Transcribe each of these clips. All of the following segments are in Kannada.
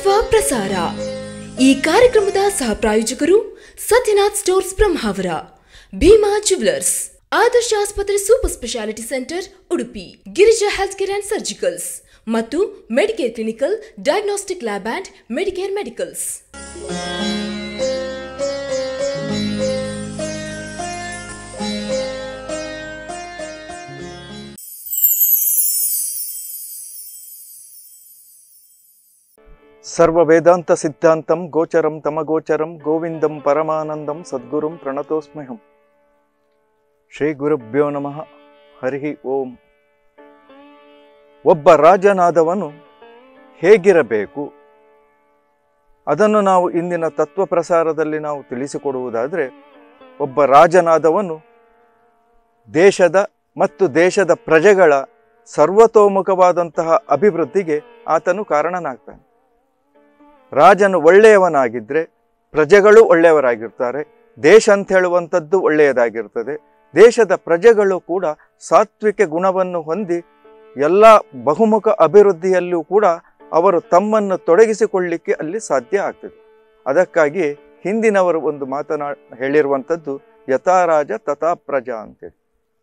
ತತ್ವ ಪ್ರಸಾರ ಈ ಕಾರ್ಯಕ್ರಮದ ಸಹ ಪ್ರಾಯೋಜಕರು ಸತ್ಯನಾಥ್ ಸ್ಟೋರ್ಸ್ ಬ್ರಹ್ಮಾವರ ಭೀಮಾ ಜುವೆಲರ್ಸ್ ಆದರ್ಶ ಆಸ್ಪತ್ರೆ super speciality centre Udupi Girija health care and surgicals ಮತ್ತು Medicare clinical diagnostic lab and Medicare medicals ಸರ್ವ ವೇದಾಂತ ಸಿದ್ಧಾಂತಂ ಗೋಚರಂ ತಮಗೋಚರಂ ಗೋವಿಂದಂ ಪರಮಾನಂದಂ ಸದ್ಗುರುಂ ಪ್ರಣತೋಸ್ಮ್ಯಹಂ ಶ್ರೀ ಗುರುಭ್ಯೋ ನಮಃ ಹರಿ ಓಂ ಒಬ್ಬ ರಾಜನಾದವನು ಹೇಗಿರಬೇಕು ಅದನ್ನು ನಾವು ಇಂದಿನ ತತ್ವ ಪ್ರಸಾರದಲ್ಲಿ ನಾವು ತಿಳಿಸಿಕೊಡುವುದಾದರೆ ಒಬ್ಬ ರಾಜನಾದವನು ದೇಶದ ಮತ್ತು ದೇಶದ ಪ್ರಜೆಗಳ ಸರ್ವತೋಮುಖವಾದಂತಹ ಅಭಿವೃದ್ಧಿಗೆ ಆತನು ಕಾರಣನಾಗ್ತಾನೆ ರಾಜನು ಒಳ್ಳೆಯವನಾಗಿದ್ದರೆ ಪ್ರಜೆಗಳು ಒಳ್ಳೆಯವರಾಗಿರ್ತಾರೆ ದೇಶ ಅಂತ ಹೇಳುವಂಥದ್ದು ಒಳ್ಳೆಯದಾಗಿರ್ತದೆ ದೇಶದ ಪ್ರಜೆಗಳು ಕೂಡ ಸಾತ್ವಿಕ ಗುಣವನ್ನು ಹೊಂದಿ ಎಲ್ಲ ಬಹುಮುಖ ಅಭಿವೃದ್ಧಿಯಲ್ಲೂ ಕೂಡ ಅವರು ತಮ್ಮನ್ನು ತೊಡಗಿಸಿಕೊಳ್ಳಿಕ್ಕೆ ಅಲ್ಲಿ ಸಾಧ್ಯ ಆಗ್ತದೆ ಅದಕ್ಕಾಗಿ ಹಿಂದಿನವರು ಒಂದು ಮಾತನಾ ಹೇಳಿರುವಂಥದ್ದು ಯಥಾ ರಾಜ ತಥಾ ಪ್ರಜಾ ಅಂತೇಳಿ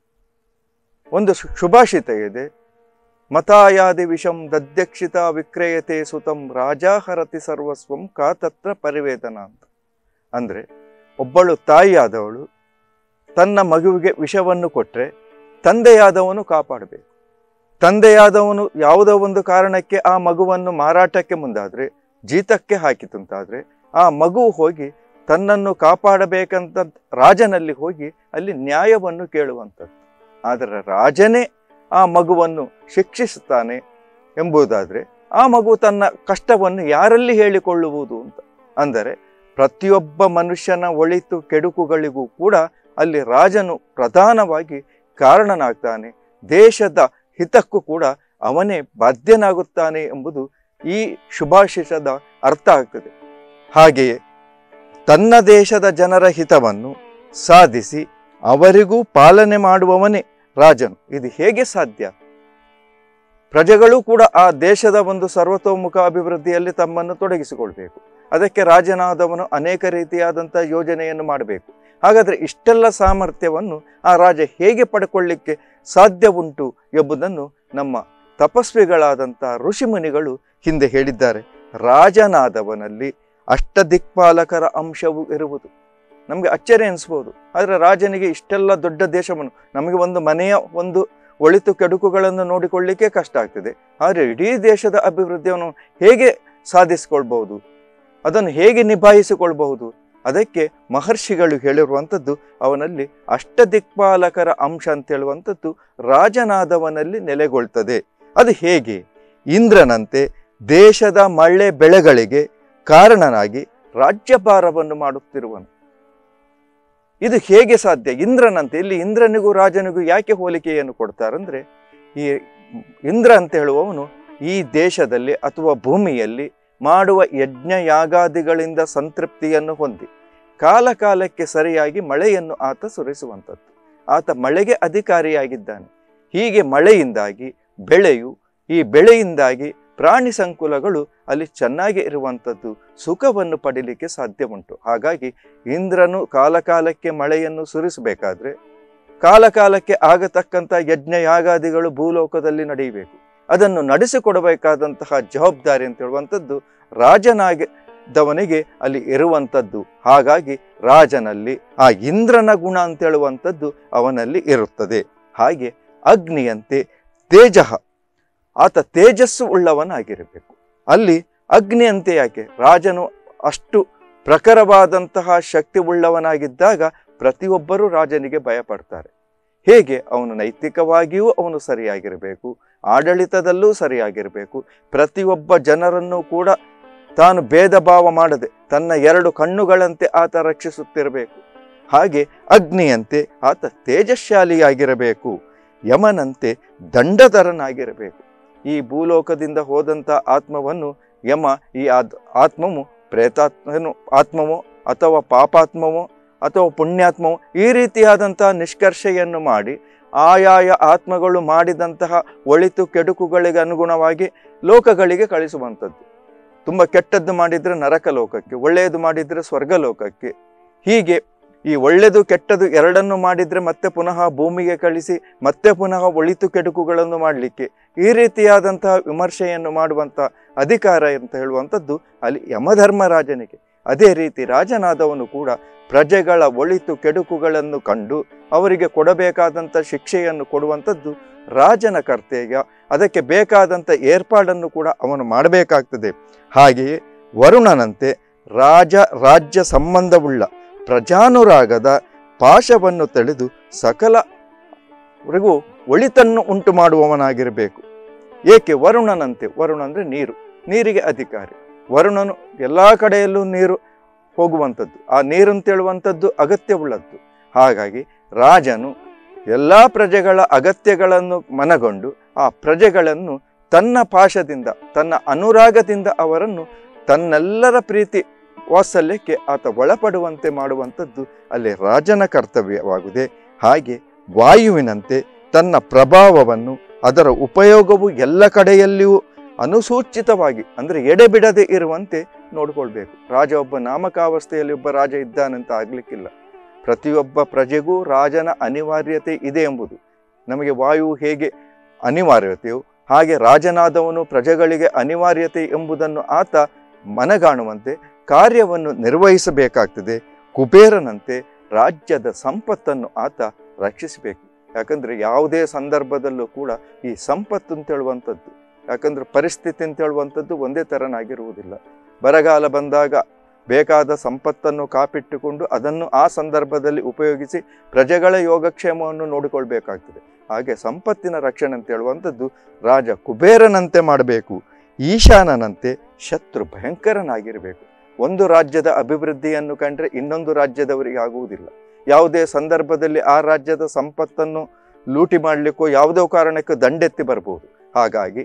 ಒಂದು ಶು- ಶುಭಾಷಿತ ಇದೆ ಮತಾಯಾದಿ ವಿಷಂ ದಧ್ಯಕ್ಷಿತ ವಿಕ್ರಯತೆ ಸುತಂ ರಾಜಾಹರತಿ ಸರ್ವಸ್ವಂ ಕಾತತ್ರ ಪರಿವೇದನ ಅಂತ ಅಂದರೆ ಒಬ್ಬಳು ತಾಯಿಯಾದವಳು ತನ್ನ ಮಗುವಿಗೆ ವಿಷವನ್ನು ಕೊಟ್ಟರೆ ತಂದೆಯಾದವನು ಕಾಪಾಡಬೇಕು ತಂದೆಯಾದವನು ಯಾವುದೋ ಒಂದು ಕಾರಣಕ್ಕೆ ಆ ಮಗುವನ್ನು ಮಾರಾಟಕ್ಕೆ ಮುಂದಾದರೆ ಜೀತಕ್ಕೆ ಹಾಕಿತಂತಾದರೆ ಆ ಮಗು ಹೋಗಿ ತನ್ನನ್ನು ಕಾಪಾಡಬೇಕಂತ ರಾಜನಲ್ಲಿ ಹೋಗಿ ಅಲ್ಲಿ ನ್ಯಾಯವನ್ನು ಕೇಳುವಂಥದ್ದು ಆದರೆ ರಾಜನೇ ಆ ಮಗುವನ್ನು ಶಿಕ್ಷಿಸುತ್ತಾನೆ ಎಂಬುದಾದರೆ ಆ ಮಗು ತನ್ನ ಕಷ್ಟವನ್ನು ಯಾರಲ್ಲಿ ಹೇಳಿಕೊಳ್ಳುವುದು ಅಂತ ಅಂದರೆ ಪ್ರತಿಯೊಬ್ಬ ಮನುಷ್ಯನ ಒಳಿತು ಕೆಡುಕುಗಳಿಗೂ ಕೂಡ ಅಲ್ಲಿ ರಾಜನು ಪ್ರಧಾನವಾಗಿ ಕಾರಣನಾಗ್ತಾನೆ ದೇಶದ ಹಿತಕ್ಕೂ ಕೂಡ ಅವನೇ ಬಾಧ್ಯನಾಗುತ್ತಾನೆ ಎಂಬುದು ಈ ಶುಭಾಶಿಷದ ಅರ್ಥ ಆಗ್ತದೆ ಹಾಗೆಯೇ ತನ್ನ ದೇಶದ ಜನರ ಹಿತವನ್ನು ಸಾಧಿಸಿ ಅವರಿಗೂ ಪಾಲನೆ ಮಾಡುವವನೇ ರಾಜನು ಇದು ಹೇಗೆ ಸಾಧ್ಯ ಪ್ರಜೆಗಳು ಕೂಡ ಆ ದೇಶದ ಒಂದು ಸರ್ವತೋಮುಖ ಅಭಿವೃದ್ಧಿಯಲ್ಲಿ ತಮ್ಮನ್ನು ತೊಡಗಿಸಿಕೊಳ್ಬೇಕು ಅದಕ್ಕೆ ರಾಜನಾದವನು ಅನೇಕ ರೀತಿಯಾದಂಥ ಯೋಜನೆಯನ್ನು ಮಾಡಬೇಕು ಹಾಗಾದರೆ ಇಷ್ಟೆಲ್ಲ ಸಾಮರ್ಥ್ಯವನ್ನು ಆ ರಾಜ ಹೇಗೆ ಪಡ್ಕೊಳ್ಳಿಕ್ಕೆ ಸಾಧ್ಯ ಉಂಟು ಎಂಬುದನ್ನು ನಮ್ಮ ತಪಸ್ವಿಗಳಾದಂಥ ಋಷಿಮುನಿಗಳು ಹಿಂದೆ ಹೇಳಿದ್ದಾರೆ ರಾಜನಾದವನಲ್ಲಿ ಅಷ್ಟದಿಕ್ಪಾಲಕರ ಅಂಶವು ಇರುವುದು ನಮಗೆ ಅಚ್ಚರಿ ಅನಿಸ್ಬೋದು ಆದರೆ ರಾಜನಿಗೆ ಇಷ್ಟೆಲ್ಲ ದೊಡ್ಡ ದೇಶವನ್ನು ನಮಗೆ ಒಂದು ಮನೆಯ ಒಂದು ಒಳಿತು ಕೆಡುಕುಗಳನ್ನು ನೋಡಿಕೊಳ್ಳಿಕ್ಕೆ ಕಷ್ಟ ಆಗ್ತದೆ ಆದರೆ ಇಡೀ ದೇಶದ ಅಭಿವೃದ್ಧಿಯನ್ನು ಹೇಗೆ ಸಾಧಿಸಿಕೊಳ್ಬಹುದು ಅದನ್ನು ಹೇಗೆ ನಿಭಾಯಿಸಿಕೊಳ್ಬಹುದು ಅದಕ್ಕೆ ಮಹರ್ಷಿಗಳು ಹೇಳಿರುವಂಥದ್ದು ಅವನಲ್ಲಿ ಅಷ್ಟದಿಕ್ಪಾಲಕರ ಅಂಶ ಅಂತ ಹೇಳುವಂಥದ್ದು ರಾಜನಾದವನಲ್ಲಿ ನೆಲೆಗೊಳ್ತದೆ ಅದು ಹೇಗೆ ಇಂದ್ರನಂತೆ ದೇಶದ ಮಳೆ ಬೆಳೆಗಳಿಗೆ ಕಾರಣನಾಗಿ ರಾಜ್ಯಭಾರವನ್ನು ಮಾಡುತ್ತಿರುವನು ಇದು ಹೇಗೆ ಸಾಧ್ಯ ಇಂದ್ರನಂತೆ ಇಲ್ಲಿ ಇಂದ್ರನಿಗೂ ರಾಜನಿಗೂ ಯಾಕೆ ಹೋಲಿಕೆಯನ್ನು ಕೊಡ್ತಾರಂದ್ರೆ ಈ ಇಂದ್ರ ಅಂತ ಹೇಳುವವನು ಈ ದೇಶದಲ್ಲಿ ಅಥವಾ ಭೂಮಿಯಲ್ಲಿ ಮಾಡುವ ಯಜ್ಞ ಯಾಗಾದಿಗಳಿಂದ ಸಂತೃಪ್ತಿಯನ್ನು ಹೊಂದಿ ಕಾಲ ಕಾಲಕ್ಕೆ ಸರಿಯಾಗಿ ಮಳೆಯನ್ನು ಆತ ಸುರಿಸುವಂಥದ್ದು ಆತ ಮಳೆಗೆ ಅಧಿಕಾರಿಯಾಗಿದ್ದಾನೆ ಹೀಗೆ ಮಳೆಯಿಂದಾಗಿ ಬೆಳೆಯು ಈ ಬೆಳೆಯಿಂದಾಗಿ ಪ್ರಾಣಿ ಸಂಕುಲಗಳು ಅಲ್ಲಿ ಚೆನ್ನಾಗಿ ಇರುವಂಥದ್ದು ಸುಖವನ್ನು ಪಡಿಲಿಕ್ಕೆ ಸಾಧ್ಯ ಉಂಟು ಹಾಗಾಗಿ ಇಂದ್ರನು ಕಾಲಕಾಲಕ್ಕೆ ಮಳೆಯನ್ನು ಸುರಿಸಬೇಕಾದ್ರೆ ಕಾಲಕಾಲಕ್ಕೆ ಆಗತಕ್ಕಂಥ ಯಜ್ಞ ಯಾಗಾದಿಗಳು ಭೂಲೋಕದಲ್ಲಿ ನಡೆಯಬೇಕು ಅದನ್ನು ನಡೆಸಿಕೊಡಬೇಕಾದಂತಹ ಜವಾಬ್ದಾರಿ ಅಂತ ಹೇಳುವಂಥದ್ದು ರಾಜನಾಗಿದ್ದವನಿಗೆ ಅಲ್ಲಿ ಇರುವಂಥದ್ದು ಹಾಗಾಗಿ ರಾಜನಲ್ಲಿ ಆ ಇಂದ್ರನ ಗುಣ ಅಂತ ಹೇಳುವಂಥದ್ದು ಅವನಲ್ಲಿ ಇರುತ್ತದೆ ಹಾಗೆ ಅಗ್ನಿಯಂತೆ ತೇಜ ಆತ ತೇಜಸ್ಸು ಉಳ್ಳವನಾಗಿರಬೇಕು ಅಲ್ಲಿ ಅಗ್ನಿಯಂತೆ ಯಾಕೆ ರಾಜನು ಅಷ್ಟು ಪ್ರಖರವಾದಂತಹ ಶಕ್ತಿ ಉಳ್ಳವನಾಗಿದ್ದಾಗ ಪ್ರತಿಯೊಬ್ಬರೂ ರಾಜನಿಗೆ ಭಯಪಡ್ತಾರೆ ಹೇಗೆ ಅವನು ನೈತಿಕವಾಗಿಯೂ ಅವನು ಸರಿಯಾಗಿರಬೇಕು ಆಡಳಿತದಲ್ಲೂ ಸರಿಯಾಗಿರಬೇಕು ಪ್ರತಿಯೊಬ್ಬ ಜನರನ್ನು ಕೂಡ ತಾನು ಭೇದ ಭಾವ ಮಾಡದೆ ತನ್ನ ಎರಡು ಕಣ್ಣುಗಳಂತೆ ಆತ ರಕ್ಷಿಸುತ್ತಿರಬೇಕು ಹಾಗೆ ಅಗ್ನಿಯಂತೆ ಆತ ತೇಜಶಾಲಿಯಾಗಿರಬೇಕು ಯಮನಂತೆ ದಂಡಧರನಾಗಿರಬೇಕು ಈ ಭೂಲೋಕದಿಂದ ಹೋದಂಥ ಆತ್ಮವನ್ನು ಯಮ ಈ ಆದ್ ಆತ್ಮವು ಪ್ರೇತಾತ್ಮನು ಆತ್ಮವೋ ಅಥವಾ ಪಾಪಾತ್ಮವೋ ಅಥವಾ ಪುಣ್ಯಾತ್ಮವೋ ಈ ರೀತಿಯಾದಂಥ ನಿಷ್ಕರ್ಷೆಯನ್ನು ಮಾಡಿ ಆಯಾಯ ಆತ್ಮಗಳು ಮಾಡಿದಂತಹ ಒಳಿತು ಕೆಡುಕುಗಳಿಗೆ ಅನುಗುಣವಾಗಿ ಲೋಕಗಳಿಗೆ ಕಳಿಸುವಂಥದ್ದು ತುಂಬ ಕೆಟ್ಟದ್ದು ಮಾಡಿದರೆ ನರಕ ಲೋಕಕ್ಕೆ ಒಳ್ಳೆಯದು ಮಾಡಿದರೆ ಸ್ವರ್ಗ ಲೋಕಕ್ಕೆ ಹೀಗೆ ಈ ಒಳ್ಳೆಯದು ಕೆಟ್ಟದು ಎರಡನ್ನು ಮಾಡಿದರೆ ಮತ್ತೆ ಪುನಃ ಭೂಮಿಗೆ ಕಳಿಸಿ ಮತ್ತೆ ಪುನಃ ಒಳಿತು ಕೆಡುಕುಗಳನ್ನು ಮಾಡಲಿಕ್ಕೆ ಈ ರೀತಿಯಾದಂತಹ ವಿಮರ್ಶೆಯನ್ನು ಮಾಡುವಂಥ ಅಧಿಕಾರ ಅಂತ ಹೇಳುವಂಥದ್ದು ಅಲ್ಲಿ ಯಮಧರ್ಮರಾಜನಿಗೆ ಅದೇ ರೀತಿ ರಾಜನಾದವನು ಕೂಡ ಪ್ರಜೆಗಳ ಒಳಿತು ಕೆಡುಕುಗಳನ್ನು ಕಂಡು ಅವರಿಗೆ ಕೊಡಬೇಕಾದಂಥ ಶಿಕ್ಷೆಯನ್ನು ಕೊಡುವಂಥದ್ದು ರಾಜನ ಕರ್ತವ್ಯ ಅದಕ್ಕೆ ಬೇಕಾದಂಥ ಏರ್ಪಾಡನ್ನು ಕೂಡ ಅವನು ಮಾಡಬೇಕಾಗ್ತದೆ ಹಾಗೆಯೇ ವರುಣನಂತೆ ರಾಜ ರಾಜ್ಯ ಸಂಬಂಧವುಳ್ಳ ಪ್ರಜಾನುರಾಗದ ಪಾಶವನ್ನು ತೆಳೆದು ಸಕಲವರೆಗೂ ಒಳಿತನ್ನು ಉಂಟು ಮಾಡುವವನಾಗಿರಬೇಕು ಏಕೆ ವರುಣನಂತೆ ವರುಣ ಅಂದರೆ ನೀರು ನೀರಿಗೆ ಅಧಿಕಾರಿ ವರುಣನು ಎಲ್ಲ ಕಡೆಯಲ್ಲೂ ನೀರು ಹೋಗುವಂಥದ್ದು ಆ ನೀರು ಅಂತೇಳುವಂಥದ್ದು ಅಗತ್ಯವುಳ್ಳದ್ದು ಹಾಗಾಗಿ ರಾಜನು ಎಲ್ಲ ಪ್ರಜೆಗಳ ಅಗತ್ಯಗಳನ್ನು ಮನಗೊಂಡು ಆ ಪ್ರಜೆಗಳನ್ನು ತನ್ನ ಪಾಶದಿಂದ ತನ್ನ ಅನುರಾಗದಿಂದ ಅವರನ್ನು ತನ್ನೆಲ್ಲರ ಪ್ರೀತಿ ವಾತ್ಸಲ್ಯಕ್ಕೆ ಆತ ಒಳಪಡುವಂತೆ ಮಾಡುವಂಥದ್ದು ಅಲ್ಲಿ ರಾಜನ ಕರ್ತವ್ಯವಾಗಿದೆ ಹಾಗೆ ವಾಯುವಿನಂತೆ ತನ್ನ ಪ್ರಭಾವವನ್ನು ಅದರ ಉಪಯೋಗವು ಎಲ್ಲ ಕಡೆಯಲ್ಲಿಯೂ ಅನುಸೂಚಿತವಾಗಿ ಅಂದರೆ ಎಡೆಬಿಡದೆ ಇರುವಂತೆ ನೋಡಿಕೊಳ್ಬೇಕು ರಾಜ ಒಬ್ಬ ನಾಮಕಾವಸ್ಥೆಯಲ್ಲಿ ಒಬ್ಬ ರಾಜ ಇದ್ದಾನಂತ ಆಗಲಿಕ್ಕಿಲ್ಲ ಪ್ರತಿಯೊಬ್ಬ ಪ್ರಜೆಗೂ ರಾಜನ ಅನಿವಾರ್ಯತೆ ಇದೆ ಎಂಬುದು ನಮಗೆ ವಾಯು ಹೇಗೆ ಅನಿವಾರ್ಯತೆಯು ಹಾಗೆ ರಾಜನಾದವನು ಪ್ರಜೆಗಳಿಗೆ ಅನಿವಾರ್ಯತೆ ಎಂಬುದನ್ನು ಆತ ಮನಗಾಣುವಂತೆ ಕಾರ್ಯವನ್ನು ನಿರ್ವಹಿಸಬೇಕಾಗ್ತದೆ ಕುಬೇರನಂತೆ ರಾಜ್ಯದ ಸಂಪತ್ತನ್ನು ಆತ ರಕ್ಷಿಸಬೇಕು ಯಾಕಂದರೆ ಯಾವುದೇ ಸಂದರ್ಭದಲ್ಲೂ ಕೂಡ ಈ ಸಂಪತ್ತು ಅಂತ ಹೇಳುವಂಥದ್ದು ಯಾಕಂದ್ರೆ ಪರಿಸ್ಥಿತಿ ಅಂತ ಹೇಳುವಂಥದ್ದು ಒಂದೇ ಥರನಾಗಿರುವುದಿಲ್ಲ ಬರಗಾಲ ಬಂದಾಗ ಬೇಕಾದ ಸಂಪತ್ತನ್ನು ಕಾಪಿಟ್ಟುಕೊಂಡು ಅದನ್ನು ಆ ಸಂದರ್ಭದಲ್ಲಿ ಉಪಯೋಗಿಸಿ ಪ್ರಜೆಗಳ ಯೋಗಕ್ಷೇಮವನ್ನು ನೋಡಿಕೊಳ್ಬೇಕಾಗ್ತದೆ ಹಾಗೆ ಸಂಪತ್ತಿನ ರಕ್ಷಣೆ ಅಂತ ಹೇಳುವಂಥದ್ದು ರಾಜ ಕುಬೇರನಂತೆ ಮಾಡಬೇಕು ಈಶಾನನಂತೆ ಶತ್ರು ಭಯಂಕರನಾಗಿರಬೇಕು ಒಂದು ರಾಜ್ಯದ ಅಭಿವೃದ್ಧಿಯನ್ನು ಕಂಡ್ರೆ ಇನ್ನೊಂದು ರಾಜ್ಯದವರಿಗೆ ಆಗುವುದಿಲ್ಲ ಯಾವುದೇ ಸಂದರ್ಭದಲ್ಲಿ ಆ ರಾಜ್ಯದ ಸಂಪತ್ತನ್ನು ಲೂಟಿ ಮಾಡಲಿಕ್ಕೋ ಯಾವುದೋ ಕಾರಣಕ್ಕೂ ದಂಡೆತ್ತಿ ಬರ್ಬೋದು ಹಾಗಾಗಿ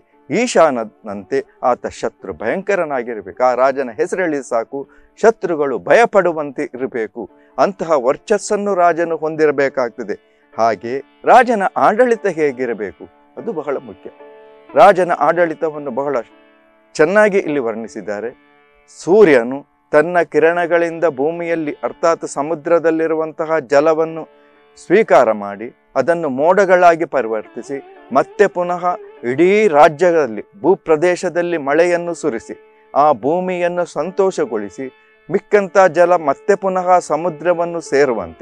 ಈಶಾನಂತೆ ಆತ ಶತ್ರು ಭಯಂಕರನಾಗಿರಬೇಕು ಆ ರಾಜನ ಹೆಸರೇಳಿ ಸಾಕು ಶತ್ರುಗಳು ಭಯಪಡುವಂತೆ ಇರಬೇಕು ಅಂತಹ ವರ್ಚಸ್ಸನ್ನು ರಾಜನು ಹೊಂದಿರಬೇಕಾಗ್ತದೆ ಹಾಗೆ ರಾಜನ ಆಡಳಿತ ಹೇಗಿರಬೇಕು ಅದು ಬಹಳ ಮುಖ್ಯ ರಾಜನ ಆಡಳಿತವನ್ನು ಬಹಳ ಚೆನ್ನಾಗಿ ಇಲ್ಲಿ ವರ್ಣಿಸಿದ್ದಾರೆ ಸೂರ್ಯನು ತನ್ನ ಕಿರಣಗಳಿಂದ ಭೂಮಿಯಲ್ಲಿ ಅರ್ಥಾತ್ ಸಮುದ್ರದಲ್ಲಿರುವಂತಹ ಜಲವನ್ನು ಸ್ವೀಕಾರ ಮಾಡಿ ಅದನ್ನು ಮೋಡಗಳಾಗಿ ಪರಿವರ್ತಿಸಿ ಮತ್ತೆ ಪುನಃ ಇಡೀ ರಾಜ್ಯದಲ್ಲಿ ಭೂಪ್ರದೇಶದಲ್ಲಿ ಮಳೆಯನ್ನು ಸುರಿಸಿ ಆ ಭೂಮಿಯನ್ನು ಸಂತೋಷಗೊಳಿಸಿ ಮಿಕ್ಕಂಥ ಜಲ ಮತ್ತೆ ಪುನಃ ಸಮುದ್ರವನ್ನು ಸೇರುವಂತೆ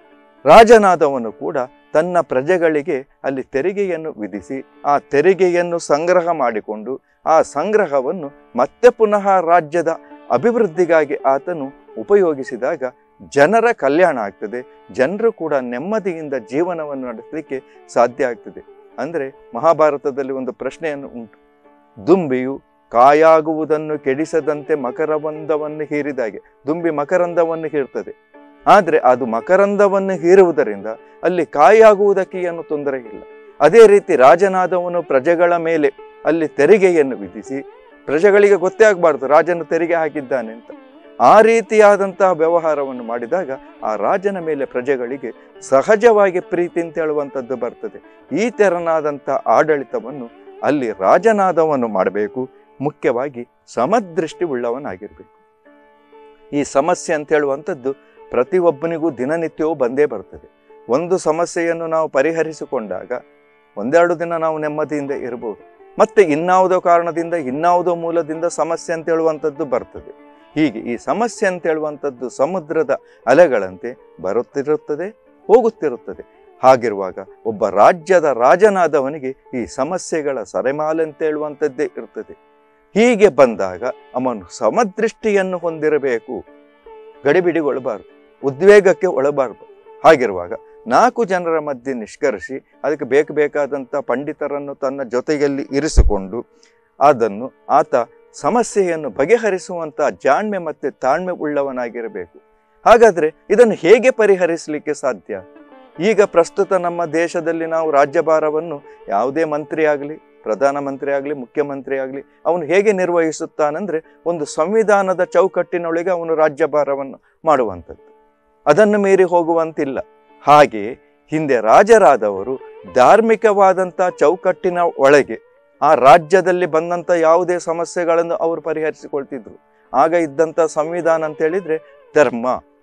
ರಾಜನಾದವನು ಕೂಡ ತನ್ನ ಪ್ರಜೆಗಳಿಗೆ ಅಲ್ಲಿ ತೆರಿಗೆಯನ್ನು ವಿಧಿಸಿ ಆ ತೆರಿಗೆಯನ್ನು ಸಂಗ್ರಹ ಮಾಡಿಕೊಂಡು ಆ ಸಂಗ್ರಹವನ್ನು ಮತ್ತೆ ಪುನಃ ರಾಜ್ಯದ ಅಭಿವೃದ್ಧಿಗಾಗಿ ಆತನು ಉಪಯೋಗಿಸಿದಾಗ ಜನರ ಕಲ್ಯಾಣ ಆಗ್ತದೆ ಜನರು ಕೂಡ ನೆಮ್ಮದಿಯಿಂದ ಜೀವನವನ್ನು ನಡೆಸಲಿಕ್ಕೆ ಸಾಧ್ಯ ಆಗ್ತದೆ ಅಂದರೆ ಮಹಾಭಾರತದಲ್ಲಿ ಒಂದು ಪ್ರಶ್ನೆಯನ್ನು ಉಂಟು ದುಂಬಿಯು ಕಾಯಾಗುವುದನ್ನು ಕೆಡಿಸದಂತೆ ಮಕರಂದವನ್ನು ಹೀರಿದಾಗೆ ದುಂಬಿ ಮಕರಂದವನ್ನು ಹೀರ್ತದೆ ಆದರೆ ಅದು ಮಕರಂದವನ್ನು ಹೀರುವುದರಿಂದ ಅಲ್ಲಿ ಕಾಯಾಗುವುದಕ್ಕೆ ಏನು ತೊಂದರೆ ಇಲ್ಲ ಅದೇ ರೀತಿ ರಾಜನಾದವನು ಪ್ರಜೆಗಳ ಮೇಲೆ ಅಲ್ಲಿ ತೆರಿಗೆಯನ್ನು ವಿಧಿಸಿ ಪ್ರಜೆಗಳಿಗೆ ಗೊತ್ತೇ ಆಗಬಾರ್ದು ರಾಜನು ತೆರಿಗೆ ಹಾಕಿದ್ದಾನೆ ಅಂತ ಆ ರೀತಿಯಾದಂತಹ ವ್ಯವಹಾರವನ್ನು ಮಾಡಿದಾಗ ಆ ರಾಜನ ಮೇಲೆ ಪ್ರಜೆಗಳಿಗೆ ಸಹಜವಾಗಿ ಪ್ರೀತಿ ಅಂತ ಹೇಳುವಂಥದ್ದು ಬರ್ತದೆ ಈ ತೆರನಾದಂಥ ಆಡಳಿತವನ್ನು ಅಲ್ಲಿ ರಾಜನಾದವನು ಮಾಡಬೇಕು ಮುಖ್ಯವಾಗಿ ಸಮದೃಷ್ಟಿ ಉಳ್ಳವನಾಗಿರಬೇಕು ಈ ಸಮಸ್ಯೆ ಅಂತ ಹೇಳುವಂಥದ್ದು ಪ್ರತಿಯೊಬ್ಬನಿಗೂ ದಿನನಿತ್ಯವೂ ಬಂದೇ ಬರ್ತದೆ ಒಂದು ಸಮಸ್ಯೆಯನ್ನು ನಾವು ಪರಿಹರಿಸಿಕೊಂಡಾಗ ಒಂದೆರಡು ದಿನ ನಾವು ನೆಮ್ಮದಿಯಿಂದ ಇರ್ಬೋದು ಮತ್ತೆ ಇನ್ನಾವುದೋ ಕಾರಣದಿಂದ ಇನ್ನಾವುದೋ ಮೂಲದಿಂದ ಸಮಸ್ಯೆ ಅಂತ ಹೇಳುವಂಥದ್ದು ಬರ್ತದೆ ಹೀಗೆ ಈ ಸಮಸ್ಯೆ ಅಂತ ಹೇಳುವಂಥದ್ದು ಸಮುದ್ರದ ಅಲೆಗಳಂತೆ ಬರುತ್ತಿರುತ್ತದೆ ಹೋಗುತ್ತಿರುತ್ತದೆ ಹಾಗಿರುವಾಗ ಒಬ್ಬ ರಾಜ್ಯದ ರಾಜನಾದವನಿಗೆ ಈ ಸಮಸ್ಯೆಗಳ ಸರೆಮಾಲೆ ಅಂತ ಹೇಳುವಂಥದ್ದೇ ಇರ್ತದೆ ಹೀಗೆ ಬಂದಾಗ ಅವನು ಸಮದೃಷ್ಟಿಯನ್ನು ಹೊಂದಿರಬೇಕು ಗಡಿಬಿಡಿಗೊಳ್ಳಬಾರ್ದು ಉದ್ವೇಗಕ್ಕೆ ಒಳಬಾರ್ದು ಹಾಗಿರುವಾಗ ನಾಲ್ಕು ಜನರ ಮಧ್ಯೆ ನಿಷ್ಕರ್ಷಿ ಅದಕ್ಕೆ ಬೇಕು ಬೇಕಾದಂಥ ಪಂಡಿತರನ್ನು ತನ್ನ ಜೊತೆಯಲ್ಲಿ ಇರಿಸಿಕೊಂಡು ಅದನ್ನು ಆತ ಸಮಸ್ಯೆಯನ್ನು ಬಗೆಹರಿಸುವಂಥ ಜಾಣ್ಮೆ ಮತ್ತು ತಾಳ್ಮೆ ಉಳ್ಳವನಾಗಿರಬೇಕು ಹಾಗಾದರೆ ಇದನ್ನು ಹೇಗೆ ಪರಿಹರಿಸಲಿಕ್ಕೆ ಸಾಧ್ಯ ಈಗ ಪ್ರಸ್ತುತ ನಮ್ಮ ದೇಶದಲ್ಲಿ ನಾವು ರಾಜ್ಯಭಾರವನ್ನು ಯಾವುದೇ ಮಂತ್ರಿ ಆಗಲಿ ಪ್ರಧಾನಮಂತ್ರಿ ಆಗಲಿ ಮುಖ್ಯಮಂತ್ರಿ ಆಗಲಿ ಅವನು ಹೇಗೆ ನಿರ್ವಹಿಸುತ್ತಾನಂದ್ರೆ ಒಂದು ಸಂವಿಧಾನದ ಚೌಕಟ್ಟಿನೊಳಗೆ ಅವನು ರಾಜ್ಯಭಾರವನ್ನು ಮಾಡುವಂಥದ್ದು ಅದನ್ನು ಮೀರಿ ಹೋಗುವಂತಿಲ್ಲ ಹಾಗೆಯೇ ಹಿಂದೆ ರಾಜರಾದವರು ಧಾರ್ಮಿಕವಾದಂಥ ಚೌಕಟ್ಟಿನ ಒಳಗೆ ಆ ರಾಜ್ಯದಲ್ಲಿ ಬಂದಂಥ ಯಾವುದೇ ಸಮಸ್ಯೆಗಳನ್ನು ಅವರು ಪರಿಹರಿಸಿಕೊಳ್ತಿದ್ರು ಆಗ ಇದ್ದಂಥ ಸಂವಿಧಾನ ಅಂತ ಹೇಳಿದ್ರೆ ಧರ್ಮ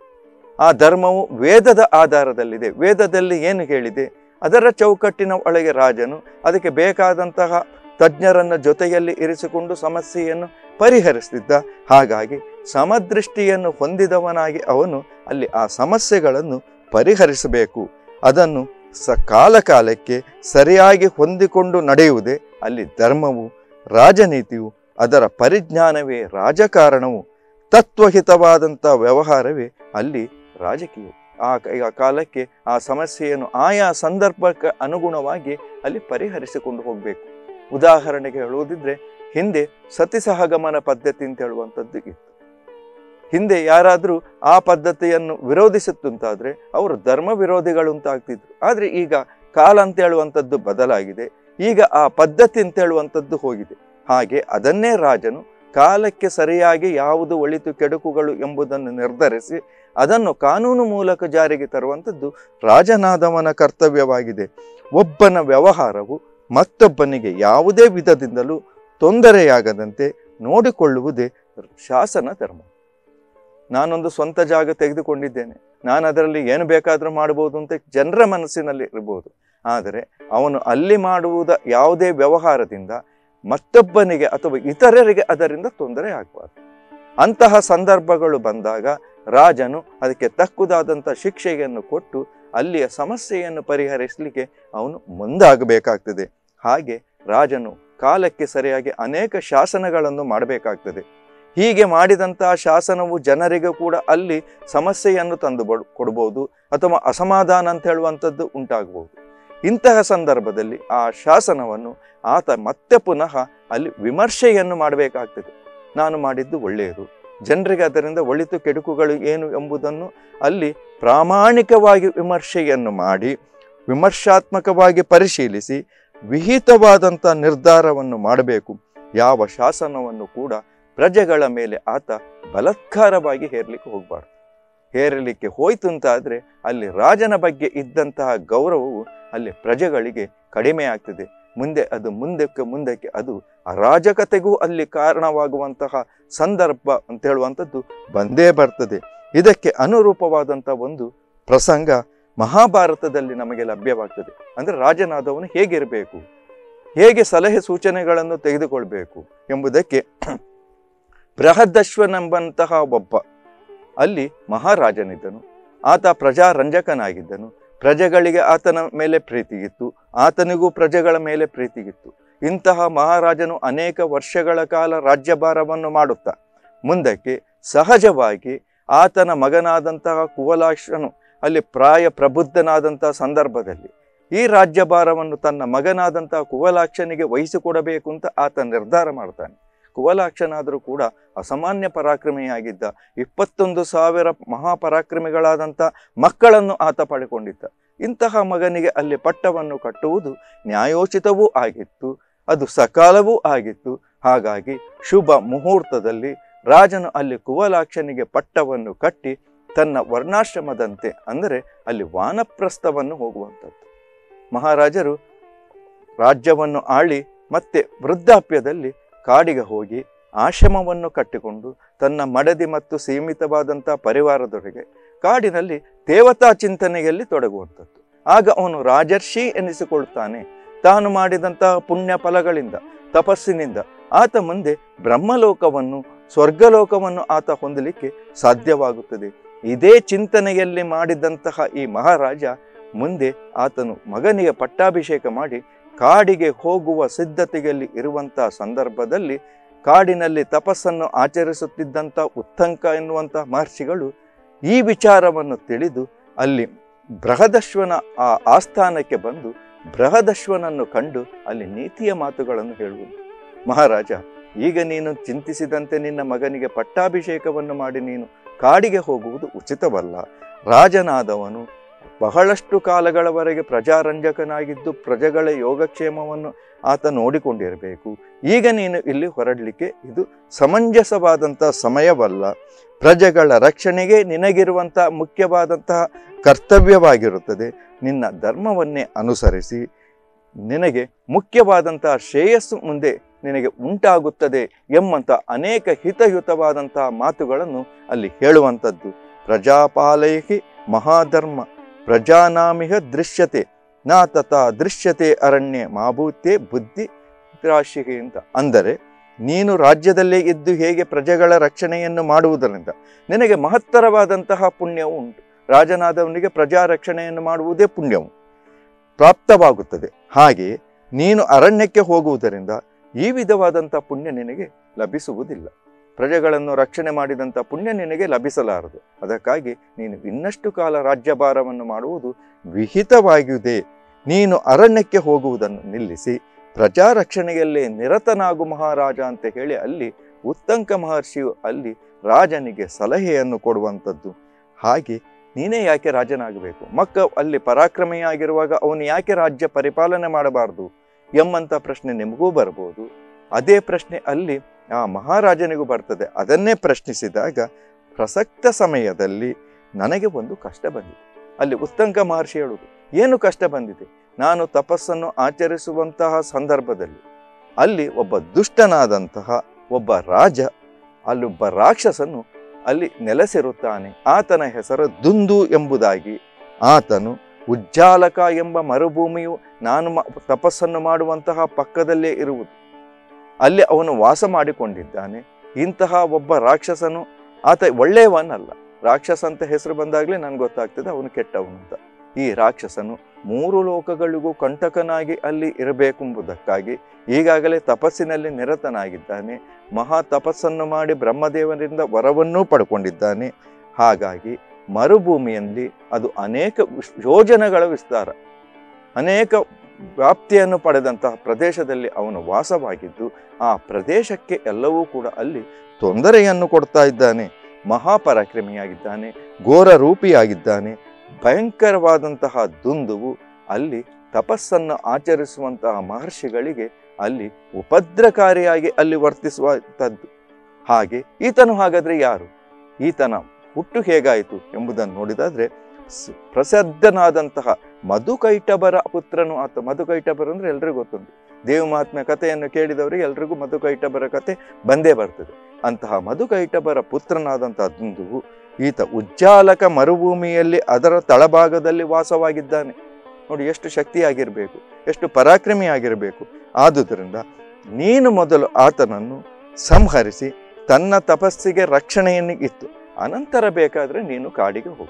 ಆ ಧರ್ಮವು ವೇದದ ಆಧಾರದಲ್ಲಿದೆ ವೇದದಲ್ಲಿ ಏನು ಹೇಳಿದೆ ಅದರ ಚೌಕಟ್ಟಿನ ಒಳಗೆ ರಾಜನು ಅದಕ್ಕೆ ಬೇಕಾದಂತಹ ತಜ್ಞರನ್ನ ಜೊತೆಯಲ್ಲಿ ಇರಿಸಿಕೊಂಡು ಸಮಸ್ಯೆಯನ್ನು ಪರಿಹರಿಸ್ತಿದ್ದ ಹಾಗಾಗಿ ಸಮದೃಷ್ಟಿಯನ್ನು ಹೊಂದಿದವನಾಗಿ ಅವನು ಅಲ್ಲಿ ಆ ಸಮಸ್ಯೆಗಳನ್ನು ಪರಿಹರಿಸಬೇಕು ಅದನ್ನು ಸ ಕಾಲ ಕಾಲಕ್ಕೆ ಸರಿಯಾಗಿ ಹೊಂದಿಕೊಂಡು ನಡೆಯುವುದೇ ಅಲ್ಲಿ ಧರ್ಮವು ರಾಜನೀತಿಯು ಅದರ ಪರಿಜ್ಞಾನವೇ ರಾಜಕಾರಣವು ತತ್ವಹಿತವಾದಂಥ ವ್ಯವಹಾರವೇ ಅಲ್ಲಿ ರಾಜಕೀಯ ಆ ಕ- ಆ ಕಾಲಕ್ಕೆ ಆ ಸಮಸ್ಯೆಯನ್ನು ಆಯಾ ಸಂದರ್ಭಕ್ಕೆ ಅನುಗುಣವಾಗಿ ಅಲ್ಲಿ ಪರಿಹರಿಸಿಕೊಂಡು ಹೋಗಬೇಕು ಉದಾಹರಣೆಗೆ ಹೇಳುವುದಿದ್ರೆ ಹಿಂದೆ ಸತಿ ಸಹಗಮನ ಪದ್ಧತಿ ಅಂತ ಹೇಳುವಂಥದ್ದು ಇತ್ತು ಹಿಂದೆ ಯಾರಾದರೂ ಆ ಪದ್ಧತಿಯನ್ನು ವಿರೋಧಿಸುತ್ತಂತಾದ್ರೆ ಅವರು ಧರ್ಮ ವಿರೋಧಿಗಳು ಅಂತ ಆಗ್ತಿದ್ರು ಆದರೆ ಈಗ ಕಾಲ ಅಂತ ಹೇಳುವಂಥದ್ದು ಬದಲಾಗಿದೆ ಈಗ ಆ ಪದ್ಧತಿ ಅಂತ ಹೇಳುವಂಥದ್ದು ಹೋಗಿದೆ ಹಾಗೆ ಅದನ್ನೇ ರಾಜನು ಕಾಲಕ್ಕೆ ಸರಿಯಾಗಿ ಯಾವುದು ಒಳಿತು ಕೆಡುಕುಗಳು ಎಂಬುದನ್ನು ನಿರ್ಧರಿಸಿ ಅದನ್ನು ಕಾನೂನು ಮೂಲಕ ಜಾರಿಗೆ ತರುವಂಥದ್ದು ರಾಜನಾದವನ ಕರ್ತವ್ಯವಾಗಿದೆ ಒಬ್ಬನ ವ್ಯವಹಾರವು ಮತ್ತೊಬ್ಬನಿಗೆ ಯಾವುದೇ ವಿಧದಿಂದಲೂ ತೊಂದರೆಯಾಗದಂತೆ ನೋಡಿಕೊಳ್ಳುವುದೇ ಶಾಸನ ಧರ್ಮ ನಾನೊಂದು ಸ್ವಂತ ಜಾಗ ತೆಗೆದುಕೊಂಡಿದ್ದೇನೆ ನಾನು ಅದರಲ್ಲಿ ಏನು ಬೇಕಾದರೂ ಮಾಡಬಹುದು ಅಂತ ಜನರ ಮನಸ್ಸಿನಲ್ಲಿ ಇರ್ಬೋದು ಆದರೆ ಅವನು ಅಲ್ಲಿ ಮಾಡುವುದ ಯಾವುದೇ ವ್ಯವಹಾರದಿಂದ ಮತ್ತೊಬ್ಬನಿಗೆ ಅಥವಾ ಇತರರಿಗೆ ಅದರಿಂದ ತೊಂದರೆ ಆಗಬಾರ್ದು ಅಂತಹ ಸಂದರ್ಭಗಳು ಬಂದಾಗ ರಾಜನು ಅದಕ್ಕೆ ತಕ್ಕುದಾದಂಥ ಶಿಕ್ಷೆಯನ್ನು ಕೊಟ್ಟು ಅಲ್ಲಿಯ ಸಮಸ್ಯೆಯನ್ನು ಪರಿಹರಿಸಲಿಕ್ಕೆ ಅವನು ಮುಂದಾಗಬೇಕಾಗ್ತದೆ ಹಾಗೆ ರಾಜನು ಕಾಲಕ್ಕೆ ಸರಿಯಾಗಿ ಅನೇಕ ಶಾಸನಗಳನ್ನು ಮಾಡಬೇಕಾಗ್ತದೆ ಹೀಗೆ ಮಾಡಿದಂತಹ ಶಾಸನವು ಜನರಿಗೆ ಕೂಡ ಅಲ್ಲಿ ಸಮಸ್ಯೆಯನ್ನು ತಂದು ಬಡ್- ಕೊಡ್ಬೋದು ಅಥವಾ ಅಸಮಾಧಾನ ಅಂತ ಹೇಳುವಂಥದ್ದು ಉಂಟಾಗಬಹುದು ಇಂತಹ ಸಂದರ್ಭದಲ್ಲಿ ಆ ಶಾಸನವನ್ನು ಆತ ಮತ್ತೆ ಪುನಃ ಅಲ್ಲಿ ವಿಮರ್ಶೆಯನ್ನು ಮಾಡಬೇಕಾಗ್ತದೆ ನಾನು ಮಾಡಿದ್ದು ಒಳ್ಳೆಯದು ಜನರಿಗೆ ಅದರಿಂದ ಒಳಿತು ಕೆಡುಕುಗಳು ಏನು ಎಂಬುದನ್ನು ಅಲ್ಲಿ ಪ್ರಾಮಾಣಿಕವಾಗಿ ವಿಮರ್ಶೆಯನ್ನು ಮಾಡಿ ವಿಮರ್ಶಾತ್ಮಕವಾಗಿ ಪರಿಶೀಲಿಸಿ ವಿಹಿತವಾದಂಥ ನಿರ್ಧಾರವನ್ನು ಮಾಡಬೇಕು ಯಾವ ಶಾಸನವನ್ನು ಕೂಡ ಪ್ರಜೆಗಳ ಮೇಲೆ ಆತ ಬಲಾತ್ಕಾರವಾಗಿ ಹೇರಲಿಕ್ಕೆ ಹೋಗಬಾರ್ದು ಹೇರಲಿಕ್ಕೆ ಹೋಯ್ತು ಅಂತಾದರೆ ಅಲ್ಲಿ ರಾಜನ ಬಗ್ಗೆ ಇದ್ದಂತಹ ಗೌರವವು ಅಲ್ಲಿ ಪ್ರಜೆಗಳಿಗೆ ಕಡಿಮೆ ಆಗ್ತದೆ ಮುಂದೆ ಅದು ಮುಂದಕ್ಕೆ ಮುಂದಕ್ಕೆ ಅದು ಅರಾಜಕತೆಗೂ ಅಲ್ಲಿ ಕಾರಣವಾಗುವಂತಹ ಸಂದರ್ಭ ಅಂತ ಹೇಳುವಂಥದ್ದು ಬಂದೇ ಬರ್ತದೆ ಇದಕ್ಕೆ ಅನುರೂಪವಾದಂಥ ಒಂದು ಪ್ರಸಂಗ ಮಹಾಭಾರತದಲ್ಲಿ ನಮಗೆ ಲಭ್ಯವಾಗ್ತದೆ ಅಂದರೆ ರಾಜನಾದವನು ಹೇಗಿರಬೇಕು ಹೇಗೆ ಸಲಹೆ ಸೂಚನೆಗಳನ್ನು ತೆಗೆದುಕೊಳ್ಬೇಕು ಎಂಬುದಕ್ಕೆ ಬೃಹದಶ್ವನೆಂಬಂತಹ ಒಬ್ಬ ಅಲ್ಲಿ ಮಹಾರಾಜನಿದ್ದನು ಆತ ಪ್ರಜಾರಂಜಕನಾಗಿದ್ದನು ಪ್ರಜೆಗಳಿಗೆ ಆತನ ಮೇಲೆ ಪ್ರೀತಿಗಿತ್ತು ಆತನಿಗೂ ಪ್ರಜೆಗಳ ಮೇಲೆ ಪ್ರೀತಿಗಿತ್ತು ಇಂತಹ ಮಹಾರಾಜನು ಅನೇಕ ವರ್ಷಗಳ ಕಾಲ ರಾಜ್ಯಭಾರವನ್ನು ಮಾಡುತ್ತಾ ಮುಂದಕ್ಕೆ ಸಹಜವಾಗಿ ಆತನ ಮಗನಾದಂತಹ ಕುವಲಾಕ್ಷನು ಅಲ್ಲಿ ಪ್ರಾಯ ಪ್ರಬುದ್ಧನಾದಂತಹ ಸಂದರ್ಭದಲ್ಲಿ ಈ ರಾಜ್ಯಭಾರವನ್ನು ತನ್ನ ಮಗನಾದಂತಹ ಕುವಲಾಕ್ಷನಿಗೆ ವಹಿಸಿಕೊಡಬೇಕು ಅಂತ ಆತ ನಿರ್ಧಾರ ಮಾಡ್ತಾನೆ ಕುವಲಾಕ್ಷನಾದರೂ ಕೂಡ ಅಸಾಮಾನ್ಯ ಪರಾಕ್ರಮಿಯಾಗಿದ್ದ ಇಪ್ಪತ್ತೊಂದು ಸಾವಿರ ಮಹಾಪರಾಕ್ರಮಿಗಳಾದಂಥ ಮಕ್ಕಳನ್ನು ಆತ ಪಡೆಕೊಂಡಿದ್ದ ಇಂತಹ ಮಗನಿಗೆ ಅಲ್ಲಿ ಪಟ್ಟವನ್ನು ಕಟ್ಟುವುದು ನ್ಯಾಯೋಚಿತವೂ ಆಗಿತ್ತು ಅದು ಸಕಾಲವೂ ಆಗಿತ್ತು ಹಾಗಾಗಿ ಶುಭ ಮುಹೂರ್ತದಲ್ಲಿ ರಾಜನು ಅಲ್ಲಿ ಕುವಲಾಕ್ಷನಿಗೆ ಪಟ್ಟವನ್ನು ಕಟ್ಟಿ ತನ್ನ ವರ್ಣಾಶ್ರಮದಂತೆ ಅಂದರೆ ಅಲ್ಲಿ ವಾನಪ್ರಸ್ಥವನ್ನು ಹೋಗುವಂಥದ್ದು ಮಹಾರಾಜರು ರಾಜ್ಯವನ್ನು ಆಳಿ ಮತ್ತೆ ವೃದ್ಧಾಪ್ಯದಲ್ಲಿ ಕಾಡಿಗೆ ಹೋಗಿ ಆಶ್ರಮವನ್ನು ಕಟ್ಟಿಕೊಂಡು ತನ್ನ ಮಡದಿ ಮತ್ತು ಸೀಮಿತವಾದಂಥ ಪರಿವಾರದೊಳಗೆ ಕಾಡಿನಲ್ಲಿ ದೇವತಾ ಚಿಂತನೆಯಲ್ಲಿ ತೊಡಗುವಂಥದ್ದು ಆಗ ಅವನು ರಾಜರ್ಷಿ ಎನಿಸಿಕೊಳ್ತಾನೆ ತಾನು ಮಾಡಿದಂತಹ ಪುಣ್ಯ ಫಲಗಳಿಂದ ತಪಸ್ಸಿನಿಂದ ಆತ ಮುಂದೆ ಬ್ರಹ್ಮಲೋಕವನ್ನು ಸ್ವರ್ಗಲೋಕವನ್ನು ಆತ ಹೊಂದಲಿಕ್ಕೆ ಸಾಧ್ಯವಾಗುತ್ತದೆ ಇದೇ ಚಿಂತನೆಯಲ್ಲಿ ಮಾಡಿದಂತಹ ಈ ಮಹಾರಾಜ ಮುಂದೆ ಆತನು ಮಗನಿಗೆ ಪಟ್ಟಾಭಿಷೇಕ ಮಾಡಿ ಕಾಡಿಗೆ ಹೋಗುವ ಸಿದ್ಧತೆಯಲ್ಲಿ ಇರುವಂತಹ ಸಂದರ್ಭದಲ್ಲಿ ಕಾಡಿನಲ್ಲಿ ತಪಸ್ಸನ್ನು ಆಚರಿಸುತ್ತಿದ್ದಂಥ ಉತ್ತಂಕ ಎನ್ನುವಂಥ ಮಹರ್ಷಿಗಳು ಈ ವಿಚಾರವನ್ನು ತಿಳಿದು ಅಲ್ಲಿ ಬೃಹದಶ್ವನ ಆ ಆಸ್ಥಾನಕ್ಕೆ ಬಂದು ಬೃಹದಶ್ವನನ್ನು ಕಂಡು ಅಲ್ಲಿ ನೀತಿಯ ಮಾತುಗಳನ್ನು ಹೇಳುವುದು ಮಹಾರಾಜ ಈಗ ನೀನು ಚಿಂತಿಸಿದಂತೆ ನಿನ್ನ ಮಗನಿಗೆ ಪಟ್ಟಾಭಿಷೇಕವನ್ನು ಮಾಡಿ ನೀನು ಕಾಡಿಗೆ ಹೋಗುವುದು ಉಚಿತವಲ್ಲ ರಾಜನಾದವನು ಬಹಳಷ್ಟು ಕಾಲಗಳವರೆಗೆ ಪ್ರಜಾರಂಜಕನಾಗಿದ್ದು ಪ್ರಜೆಗಳ ಯೋಗಕ್ಷೇಮವನ್ನು ಆತ ನೋಡಿಕೊಂಡಿರಬೇಕು ಈಗ ನೀನು ಇಲ್ಲಿ ಹೊರಡಲಿಕ್ಕೆ ಇದು ಸಮಂಜಸವಾದಂಥ ಸಮಯವಲ್ಲ ಪ್ರಜೆಗಳ ರಕ್ಷಣೆಗೆ ನಿನಗಿರುವಂಥ ಮುಖ್ಯವಾದಂತಹ ಕರ್ತವ್ಯವಾಗಿರುತ್ತದೆ ನಿನ್ನ ಧರ್ಮವನ್ನೇ ಅನುಸರಿಸಿ ನಿನಗೆ ಮುಖ್ಯವಾದಂತಹ ಶ್ರೇಯಸ್ಸು ಮುಂದೆ ನಿನಗೆ ಉಂಟಾಗುತ್ತದೆ ಎಂಬಂತ ಅನೇಕ ಹಿತಯುತವಾದಂತಹ ಮಾತುಗಳನ್ನು ಅಲ್ಲಿ ಹೇಳುವಂಥದ್ದು ಪ್ರಜಾಪಾಲಯಕ್ಕೆ ಮಹಾಧರ್ಮ ಪ್ರಜಾನಾಮಿಹ ದೃಶ್ಯತೆ ನಾ ತಥಾ ದೃಶ್ಯತೆ ಅರಣ್ಯ ಮಾಭೂತೆ ಬುದ್ಧಿ ರಾಶಿಗೆ ಅಂತ ಅಂದರೆ ನೀನು ರಾಜ್ಯದಲ್ಲೇ ಇದ್ದು ಹೇಗೆ ಪ್ರಜೆಗಳ ರಕ್ಷಣೆಯನ್ನು ಮಾಡುವುದರಿಂದ ನಿನಗೆ ಮಹತ್ತರವಾದಂತಹ ಪುಣ್ಯವು ಉಂಟು ರಾಜನಾದವನಿಗೆ ಪ್ರಜಾ ರಕ್ಷಣೆಯನ್ನು ಮಾಡುವುದೇ ಪುಣ್ಯವು ಪ್ರಾಪ್ತವಾಗುತ್ತದೆ ಹಾಗೆ ನೀನು ಅರಣ್ಯಕ್ಕೆ ಹೋಗುವುದರಿಂದ ಈ ವಿಧವಾದಂಥ ಪುಣ್ಯ ನಿನಗೆ ಲಭಿಸುವುದಿಲ್ಲ ಪ್ರಜೆಗಳನ್ನು ರಕ್ಷಣೆ ಮಾಡಿದಂಥ ಪುಣ್ಯ ನಿನಗೆ ಲಭಿಸಲಾರದು ಅದಕ್ಕಾಗಿ ನೀನು ಇನ್ನಷ್ಟು ಕಾಲ ರಾಜ್ಯಭಾರವನ್ನು ಮಾಡುವುದು ವಿಹಿತವಾಗಿದೆ ನೀನು ಅರಣ್ಯಕ್ಕೆ ಹೋಗುವುದನ್ನು ನಿಲ್ಲಿಸಿ ಪ್ರಜಾ ರಕ್ಷಣೆಯಲ್ಲೇ ನಿರತನಾಗು ಮಹಾರಾಜ ಅಂತ ಹೇಳಿ ಅಲ್ಲಿ ಉತ್ತಂಕ ಮಹರ್ಷಿಯು ಅಲ್ಲಿ ರಾಜನಿಗೆ ಸಲಹೆಯನ್ನು ಕೊಡುವಂಥದ್ದು ಹಾಗೆ ನೀನೇ ಯಾಕೆ ರಾಜನಾಗಬೇಕು ಮಕ್ಕ ಅಲ್ಲಿ ಪರಾಕ್ರಮಿಯಾಗಿರುವಾಗ ಅವನು ಯಾಕೆ ರಾಜ್ಯ ಪರಿಪಾಲನೆ ಮಾಡಬಾರದು ಎಂಬಂಥ ಪ್ರಶ್ನೆ ನಿಮಗೂ ಬರ್ಬೋದು ಅದೇ ಪ್ರಶ್ನೆ ಅಲ್ಲಿ ಆ ಮಹಾರಾಜನಿಗೂ ಬರ್ತದೆ ಅದನ್ನೇ ಪ್ರಶ್ನಿಸಿದಾಗ ಪ್ರಸಕ್ತ ಸಮಯದಲ್ಲಿ ನನಗೆ ಒಂದು ಕಷ್ಟ ಬಂದಿದೆ ಅಲ್ಲಿ ಉತ್ತಂಕ ಮಹರ್ಷಿ ಹೇಳುವುದು ಏನು ಕಷ್ಟ ಬಂದಿದೆ ನಾನು ತಪಸ್ಸನ್ನು ಆಚರಿಸುವಂತಹ ಸಂದರ್ಭದಲ್ಲಿ ಅಲ್ಲಿ ಒಬ್ಬ ದುಷ್ಟನಾದಂತಹ ಒಬ್ಬ ರಾಜ ಅಲ್ಲೊಬ್ಬ ರಾಕ್ಷಸನು ಅಲ್ಲಿ ನೆಲೆಸಿರುತ್ತಾನೆ ಆತನ ಹೆಸರು ದುಂದು ಎಂಬುದಾಗಿ ಆತನು ಉಜ್ಜಾಲಕ ಎಂಬ ಮರುಭೂಮಿಯು ನಾನು ಮ- ತಪಸ್ಸನ್ನು ಮಾಡುವಂತಹ ಪಕ್ಕದಲ್ಲೇ ಇರುವುದು ಅಲ್ಲಿ ಅವನು ವಾಸ ಮಾಡಿಕೊಂಡಿದ್ದಾನೆ ಇಂತಹ ಒಬ್ಬ ರಾಕ್ಷಸನು ಆತ ಒಳ್ಳೆಯವನಲ್ಲ ರಾಕ್ಷಸ ಅಂತ ಹೆಸರು ಬಂದಾಗಲೇ ನನಗೆ ಗೊತ್ತಾಗ್ತದೆ ಅವನು ಕೆಟ್ಟವನು ಅಂತ ಈ ರಾಕ್ಷಸನು ಮೂರು ಲೋಕಗಳಿಗೂ ಕಂಟಕನಾಗಿ ಅಲ್ಲಿ ಇರಬೇಕೆಂಬುದಕ್ಕಾಗಿ ಈಗಾಗಲೇ ತಪಸ್ಸಿನಲ್ಲಿ ನಿರತನಾಗಿದ್ದಾನೆ ಮಹಾ ತಪಸ್ಸನ್ನು ಮಾಡಿ ಬ್ರಹ್ಮದೇವರಿಂದ ವರವನ್ನೂ ಪಡ್ಕೊಂಡಿದ್ದಾನೆ ಹಾಗಾಗಿ ಮರುಭೂಮಿಯಲ್ಲಿ ಅದು ಅನೇಕ ವಿಸ್- ಯೋಜನೆಗಳ ವಿಸ್ತಾರ ಅನೇಕ ವ್ಯಾಪ್ತಿಯನ್ನು ಪಡೆದಂತಹ ಪ್ರದೇಶದಲ್ಲಿ ಅವನು ವಾಸವಾಗಿದ್ದು ಆ ಪ್ರದೇಶಕ್ಕೆ ಎಲ್ಲವೂ ಕೂಡ ಅಲ್ಲಿ ತೊಂದರೆಯನ್ನು ಕೊಡ್ತಾ ಇದ್ದಾನೆ ಮಹಾಪರಾಕ್ರಮಿಯಾಗಿದ್ದಾನೆ ಘೋರ ರೂಪಿಯಾಗಿದ್ದಾನೆ ಭಯಂಕರವಾದಂತಹ ದುಂದುವು ಅಲ್ಲಿ ತಪಸ್ಸನ್ನು ಆಚರಿಸುವಂತಹ ಮಹರ್ಷಿಗಳಿಗೆ ಅಲ್ಲಿ ಉಪದ್ರಕಾರಿಯಾಗಿ ಅಲ್ಲಿ ವರ್ತಿಸುವಂಥದ್ದು ಹಾಗೆ ಈತನು ಹಾಗಾದ್ರೆ ಯಾರು ಈತನ ಹುಟ್ಟು ಹೇಗಾಯಿತು ಎಂಬುದನ್ನು ನೋಡಿದಾದ್ರೆ ಸ್- ಪ್ರಸಿದ್ಧನಾದಂತಹ ಮಧುಕೈಟಬರ ಪುತ್ರನು ಆತ ಮಧುಕೈಟಬರ ಅಂದ್ರೆ ಎಲ್ರಿಗೂ ಗೊತ್ತುಂಟು ದೇವ ಮಹಾತ್ಮೆ ಕಥೆಯನ್ನು ಕೇಳಿದವರಿಗೆ ಎಲ್ರಿಗೂ ಮಧುಕೈಟಬರ ಕಥೆ ಬಂದೇ ಬರ್ತದೆ ಅಂತಹ ಮಧುಕೈಟಬರ ಪುತ್ರನಾದಂತಹ ದುಂದುವು ಈತ ಉಜ್ಜಾಲಕ ಮರುಭೂಮಿಯಲ್ಲಿ ಅದರ ತಳಭಾಗದಲ್ಲಿ ವಾಸವಾಗಿದ್ದಾನೆ ನೋಡಿ ಎಷ್ಟು ಶಕ್ತಿಯಾಗಿರಬೇಕು ಎಷ್ಟು ಪರಾಕ್ರಮಿಯಾಗಿರಬೇಕು ಆದುದರಿಂದ ನೀನು ಮೊದಲು ಆತನನ್ನು ಸಂಹರಿಸಿ ತನ್ನ ತಪಸ್ಸಿಗೆ ರಕ್ಷಣೆಯನ್ನು ಇತ್ತು ಅನಂತರ ಬೇಕಾದ್ರೆ ನೀನು ಕಾಡಿಗೆ ಹೋಗು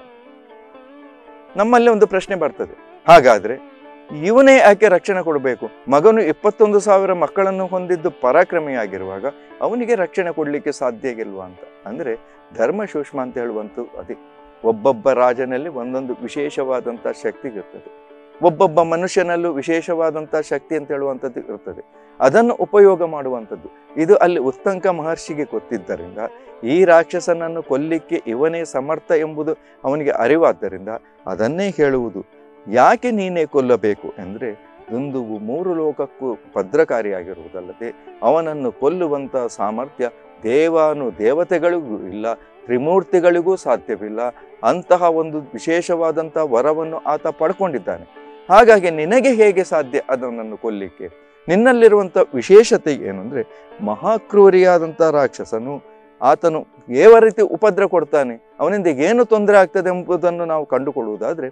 ನಮ್ಮಲ್ಲಿ ಒಂದು ಪ್ರಶ್ನೆ ಬರ್ತದೆ ಹಾಗಾದ್ರೆ ಇವನೇ ಯಾಕೆ ರಕ್ಷಣೆ ಕೊಡಬೇಕು ಮಗನು ಇಪ್ಪತ್ತೊಂದು ಸಾವಿರ ಮಕ್ಕಳನ್ನು ಹೊಂದಿದ್ದು ಪರಾಕ್ರಮಿಯಾಗಿರುವಾಗ ಅವನಿಗೆ ರಕ್ಷಣೆ ಕೊಡಲಿಕ್ಕೆ ಸಾಧ್ಯ ಇಲ್ವಾ ಅಂತ ಅಂದ್ರೆ ಧರ್ಮ ಸೂಕ್ಷ್ಮ ಅಂತ ಹೇಳುವಂತೂ ಅದೇ ಒಬ್ಬೊಬ್ಬ ರಾಜನಲ್ಲಿ ಒಂದೊಂದು ವಿಶೇಷವಾದಂಥ ಶಕ್ತಿ ಇರ್ತದೆ ಒಬ್ಬೊಬ್ಬ ಮನುಷ್ಯನಲ್ಲೂ ವಿಶೇಷವಾದಂಥ ಶಕ್ತಿ ಅಂತ ಹೇಳುವಂಥದ್ದು ಇರ್ತದೆ ಅದನ್ನು ಉಪಯೋಗ ಮಾಡುವಂಥದ್ದು ಇದು ಅಲ್ಲಿ ಉತ್ತಂಕ ಮಹರ್ಷಿಗೆ ಗೊತ್ತಿದ್ದರಿಂದ ಈ ರಾಕ್ಷಸನನ್ನು ಕೊಲ್ಲಿಕ್ಕೆ ಇವನೇ ಸಮರ್ಥ ಎಂಬುದು ಅವನಿಗೆ ಅರಿವಾದ್ದರಿಂದ ಅದನ್ನೇ ಹೇಳುವುದು ಯಾಕೆ ನೀನೇ ಕೊಲ್ಲಬೇಕು ಅಂದರೆ ದುಂದುವು ಮೂರು ಲೋಕಕ್ಕೂ ಭದ್ರಕಾರಿಯಾಗಿರುವುದಲ್ಲದೆ ಅವನನ್ನು ಕೊಲ್ಲುವಂಥ ಸಾಮರ್ಥ್ಯ ದೇವಾನು ದೇವತೆಗಳಿಗೂ ಇಲ್ಲ ತ್ರಿಮೂರ್ತಿಗಳಿಗೂ ಸಾಧ್ಯವಿಲ್ಲ ಅಂತಹ ಒಂದು ವಿಶೇಷವಾದಂಥ ವರವನ್ನು ಆತ ಪಡ್ಕೊಂಡಿದ್ದಾನೆ ಹಾಗಾಗಿ ನಿನಗೆ ಹೇಗೆ ಸಾಧ್ಯ ಅದನ್ನು ಕೊಲ್ಲಿಕ್ಕೆ ನಿನ್ನಲ್ಲಿರುವಂಥ ವಿಶೇಷತೆ ಏನು ಅಂದರೆ ಮಹಾಕ್ರೂರಿಯಾದಂಥ ರಾಕ್ಷಸನು ಆತನು ಯಾವ ರೀತಿ ಉಪದ್ರ ಕೊಡ್ತಾನೆ ಅವನಿಂದ ಏನು ತೊಂದರೆ ಆಗ್ತದೆ ಎಂಬುದನ್ನು ನಾವು ಕಂಡುಕೊಳ್ಳುವುದಾದರೆ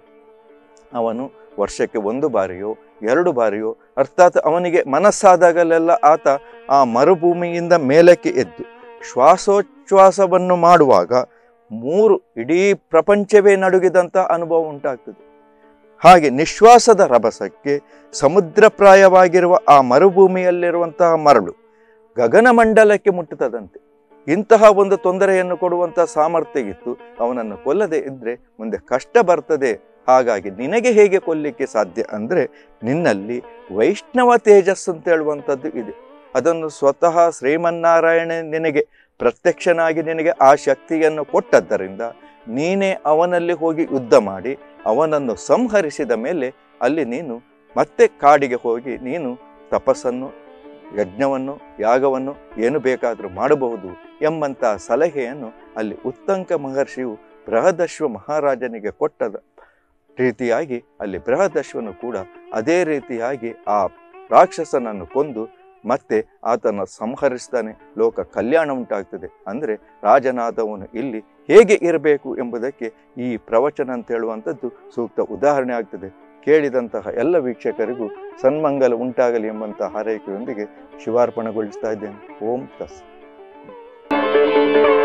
ಅವನು ವರ್ಷಕ್ಕೆ ಒಂದು ಬಾರಿಯೋ ಎರಡು ಬಾರಿಯೋ ಅರ್ಥಾತ್ ಅವನಿಗೆ ಮನಸ್ಸಾದಾಗಲೆಲ್ಲ ಆತ ಆ ಮರುಭೂಮಿಯಿಂದ ಮೇಲಕ್ಕೆ ಎದ್ದು ಶ್ವಾಸೋಚ್ಛ್ವಾಸವನ್ನು ಮಾಡುವಾಗ ಮೂರು ಇಡೀ ಪ್ರಪಂಚವೇ ನಡುಗಿದಂಥ ಅನುಭವ ಉಂಟಾಗ್ತದೆ ಹಾಗೆ ನಿಶ್ವಾಸದ ರಭಸಕ್ಕೆ ಸಮುದ್ರಪ್ರಾಯವಾಗಿರುವ ಆ ಮರುಭೂಮಿಯಲ್ಲಿರುವಂತಹ ಮರಳು ಗಗನಮಂಡಲಕ್ಕೆ ಮುಟ್ಟುತ್ತದಂತೆ ಇಂತಹ ಒಂದು ತೊಂದರೆಯನ್ನು ಕೊಡುವಂತಹ ಸಾಮರ್ಥ್ಯ ಇತ್ತು ಅವನನ್ನು ಕೊಲ್ಲದೆ ಇದ್ರೆ ಮುಂದೆ ಕಷ್ಟ ಬರ್ತದೆ ಹಾಗಾಗಿ ನಿನಗೆ ಹೇಗೆ ಕೊಲ್ಲಿಕ್ಕೆ ಸಾಧ್ಯ ಅಂದರೆ ನಿನ್ನಲ್ಲಿ ವೈಷ್ಣವ ತೇಜಸ್ಸು ಅಂತ ಹೇಳುವಂಥದ್ದು ಇದೆ ಅದನ್ನು ಸ್ವತಃ ಶ್ರೀಮನ್ನಾರಾಯಣ ನಿನಗೆ ಪ್ರತ್ಯಕ್ಷನಾಗಿ ನಿನಗೆ ಆ ಶಕ್ತಿಯನ್ನು ಕೊಟ್ಟದ್ದರಿಂದ ನೀನೇ ಅವನಲ್ಲಿ ಹೋಗಿ ಯುದ್ಧ ಮಾಡಿ ಅವನನ್ನು ಸಂಹರಿಸಿದ ಮೇಲೆ ಅಲ್ಲಿ ನೀನು ಮತ್ತೆ ಕಾಡಿಗೆ ಹೋಗಿ ನೀನು ತಪಸ್ಸನ್ನು ಯಜ್ಞವನ್ನು ಯಾಗವನ್ನು ಏನು ಬೇಕಾದರೂ ಮಾಡಬಹುದು ಎಂಬಂಥ ಸಲಹೆಯನ್ನು ಅಲ್ಲಿ ಉತ್ತಂಕ ಮಹರ್ಷಿಯು ಬೃಹದಶ್ವ ಮಹಾರಾಜನಿಗೆ ಕೊಟ್ಟದ ರೀತಿಯಾಗಿ ಅಲ್ಲಿ ಬೃಹದಶ್ವನು ಕೂಡ ಅದೇ ರೀತಿಯಾಗಿ ಆ ರಾಕ್ಷಸನನ್ನು ಕೊಂದು ಮತ್ತೆ ಆತನ ಸಂಹರಿಸ್ತಾನೆ ಲೋಕ ಕಲ್ಯಾಣ ಉಂಟಾಗ್ತದೆ ಅಂದರೆ ರಾಜನಾದವನು ಇಲ್ಲಿ ಹೇಗೆ ಇರಬೇಕು ಎಂಬುದಕ್ಕೆ ಈ ಪ್ರವಚನ ಅಂತ ಹೇಳುವಂಥದ್ದು ಸೂಕ್ತ ಉದಾಹರಣೆ ಆಗ್ತದೆ ಕೇಳಿದಂತಹ ಎಲ್ಲ ವೀಕ್ಷಕರಿಗೂ ಸನ್ಮಂಗಲ ಉಂಟಾಗಲಿ ಎಂಬಂತಹ ಹಾರೈಕೆಯೊಂದಿಗೆ ಶಿವಾರ್ಪಣೆಗೊಳಿಸ್ತಾ ಇದ್ದೇನೆ ಓಂ ತಸ್